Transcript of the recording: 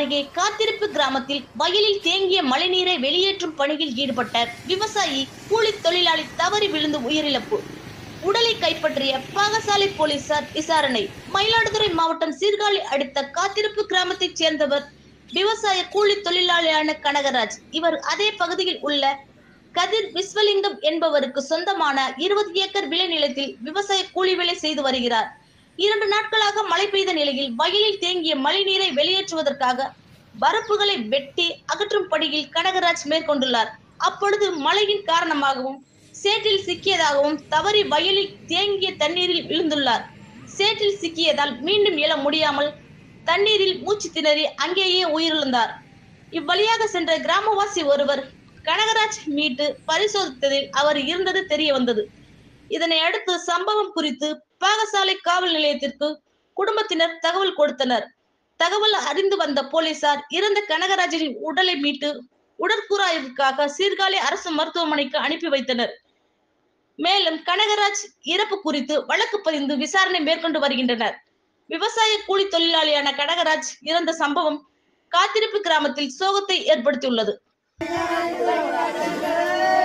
அருகே காத்திருப்பு கிராமத்தில் வயலில் தேங்கிய மழைநீரை வெளியேற்றும் பணியில் ஈடுபட்ட விவசாயி கூலி தொழிலாளி தவறி விழுந்து உயிரிழப்பு உடலை கைப்பற்றிய பாகசாலை போலீசார் விசாரணை மயிலாடுதுறை மாவட்டம் சீர்காழி அடுத்த காத்திருப்பு கிராமத்தைச் சேர்ந்தவர் விவசாய கூலி தொழிலாளியான கனகராஜ் இவர் அதே பகுதியில் உள்ள கதிர் விஸ்வலிங்கம் என்பவருக்கு சொந்தமான இருபது ஏக்கர் விளைநிலத்தில் விவசாய கூலி வேலை செய்து வருகிறார் இரண்டு நாட்களாக மழை பெய்த நிலையில் வயலில் தேங்கிய மழைநீரை வெளியேற்றுவதற்காக வரப்புகளை வெட்டி அகற்றும் பணியில் கனகராஜ் மேற்கொண்டுள்ளார் அப்பொழுது மழையின் காரணமாகவும் சேற்றில் சிக்கியதாகவும் தவறி வயலில் தேங்கிய தண்ணீரில் விழுந்துள்ளார் சேற்றில் சிக்கியதால் மீண்டும் எழ முடியாமல் தண்ணீரில் மூச்சு திணறி அங்கேயே உயிரிழந்தார் இவ்வழியாக சென்ற கிராமவாசி ஒருவர் கனகராஜ் மீட்டு பரிசோதித்ததில் அவர் இருந்தது தெரிய வந்தது இதனை அடுத்து சம்பவம் குறித்து பாகசாலை காவல் நிலையத்திற்கு குடும்பத்தினர் தகவல் கொடுத்தனர் தகவல் அறிந்து வந்த போலீசார் இறந்த கனகராஜனின் உடலை மீட்டு உடற்கூறாய்வுக்காக சீர்காழி அரசு மருத்துவமனைக்கு அனுப்பி வைத்தனர் மேலும் கனகராஜ் இறப்பு குறித்து வழக்கு பதிந்து விசாரணை மேற்கொண்டு வருகின்றனர் விவசாய கூலி தொழிலாளியான கனகராஜ் இறந்த சம்பவம் காத்திருப்பு கிராமத்தில் சோகத்தை ஏற்படுத்தியுள்ளது